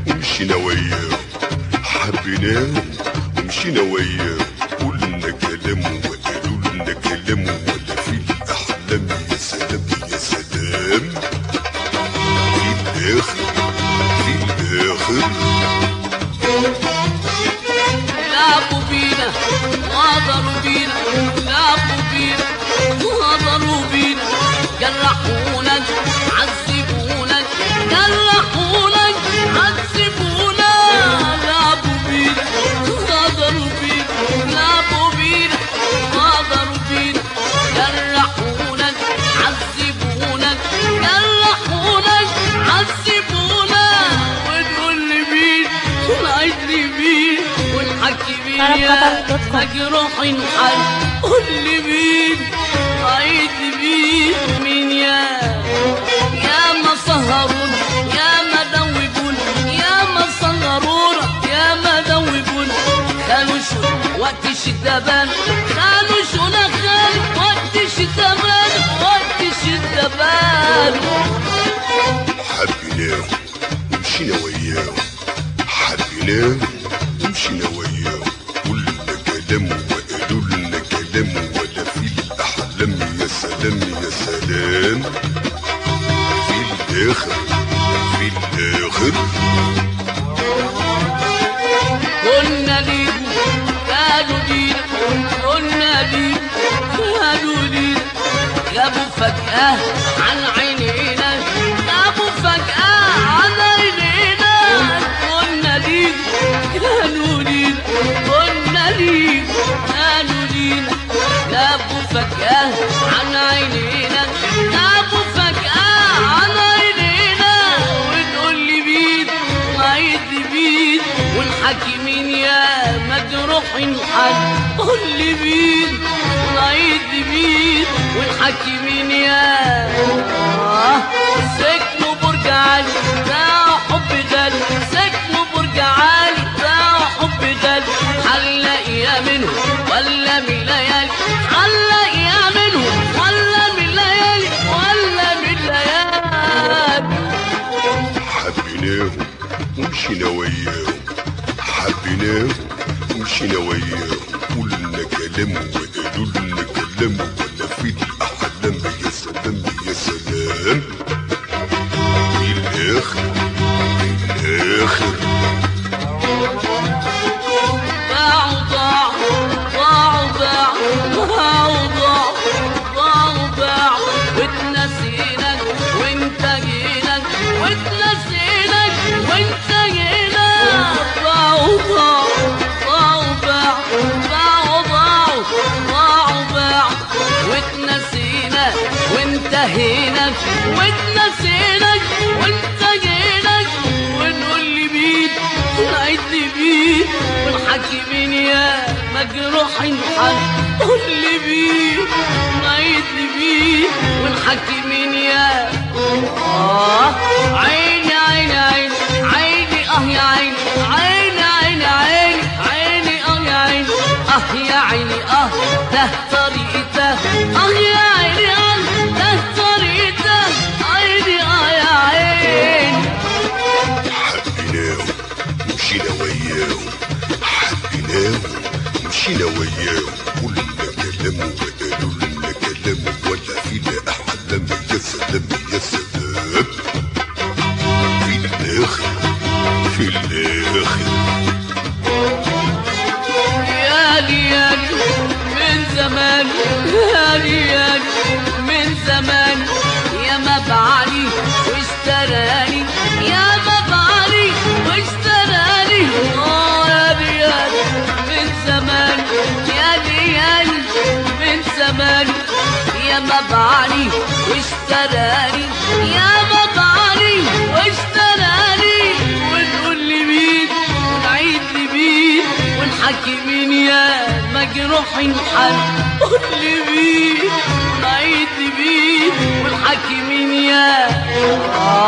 ومشينا وياه حبيناه ومشينا وياه قلنا كلام وقالوا لنا كلام ولا في الأحلام يا سلام يا سلام في الآخر في الآخر لعبوا بينا غدروا بينا لعبوا بينا غدروا بينا جرحونا عذبونا جرحونا عذبونا لعبوا بينا غدروا بينا لعبوا بينا غدروا بينا جرحونا عذبونا جرحونا عذبونا ونقول لمين ونعيد لمين ونحكي مين يا طرب قطر مجروح الحال قول لي مين عيد مين مين يا يا ما سهرون يا ما دوبون يا ما سهرون يا ما دوبون خانوا شو وقت الشتبان خانوا شو نخال وقت الشتبان وقت الشتبان حبيناه ومشينا وياه حبيناه ومشينا وياه قلنا كلام وقالوا لنا كلام ولا في الأحلام يا سلام يا سلام في الآخر في الآخر قلنا ليهم قالوا لينا قلنا ليهم قالوا لينا جابوا فجأة عن عينينا جابوا فجأة عن عينينا قلنا ليهم قالوا لينا قلنا ليهم قالوا لينا جابوا فجأة عن عينينا جابوا فجأة عن عينينا ونقول لي مين وعيد مين والحكي مين يا مجروح الحال قول لي مين وعيد مين والحكي مين يا آه سكنوا برج عالي ده حب غالي سكنوا برج عالي ده حب غالي هنلاقيها منه ولا من ليالي هنلاقيها منه ولا من ليالي ولا من ليالي حبيناه ومشينا وياه حبيناه ومشينا وياه قلنا كلام وقالوا لنا كلام ولا في الأحلام يا سلام يا سلام في الآخر في الآخر ضاعوا ضاعوا ضاعوا ضاعوا ضاعوا ضاعوا ضاعوا ضاعوا واتنسينك وانت جينك واتنسينك وانت جينك ضاعوا ضاعوا ضاعوا ضاعوا ضاعوا ضاعوا ضاعوا ضاعوا واتنسينك وانتهينك واتنسينك وانت جينك ونقول لي مين ونعيد لي مين ونحكي مين يا مجروح الحال قول لي مين ونعيد لي مين ونحكي مين يا آه عيني عيني عيني عيني اه يا عيني عيني عيني عيني عيني اه يا عيني اه يا عيني اه ده طريقته اه يا عيني اه ده طريقته عيني اه يا عيني حبيناه ومشينا وياه حبيناه ومشينا وياه قلنا كلام وقالوا لنا كلام ولا فينا أحلام يا سلام يا سلام في الآخر في الآخر يا ليالي من زمان يا ليالي من زمان يا ما بعلي واشتراني يا ما بعلي واشتراني اه يا ليالي من زمان يا ليالي من زمان يا ما بعلي واشتراني يا ما بعلي واشتراني ونقول لي مين ونعيد لي مين ونحكي مين يا مجروح الحال قول لي مين ونعيد لي مين ونحكي مين يا آه